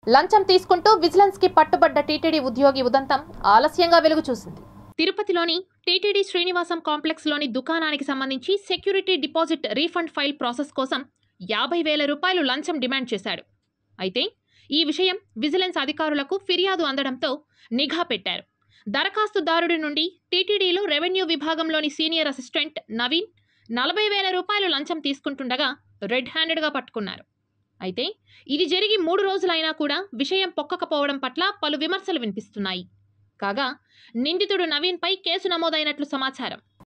లంచం తీసుకుంటూ విజిలెన్స్ కి పట్టుబడ్డ టీటీడీ ఉద్యోగి ఉదంతం ఆలస్యంగా వెలుగు చూసింది తిరుపతిలోని టీటీడీ శ్రీనివాసం కాంప్లెక్స్లోని దుకాణానికి సంబంధించి security deposit refund file process కోసం యాభై వేల రూపాయలు లంచం డిమాండ్ చేశాడు అయితే ఈ విషయం విజిలెన్స్ అధికారులకు ఫిర్యాదు అందడంతో నిఘా పెట్టారు దరఖాస్తుదారుడి నుండి టీటీడీలో రెవెన్యూ విభాగంలోని సీనియర్ అసిస్టెంట్ నవీన్ నలభై వేల రూపాయలు లంచం తీసుకుంటుండగా రెడ్ హ్యాండెడ్గా పట్టుకున్నారు అయితే ఇది జరిగి మూడు రోజులైనా కూడా విషయం పొక్కకపోవడం పట్ల పలు విమర్శలు వినిపిస్తున్నాయి కాగా నిందితుడు నవీన్పై కేసు నమోదైనట్లు సమాచారం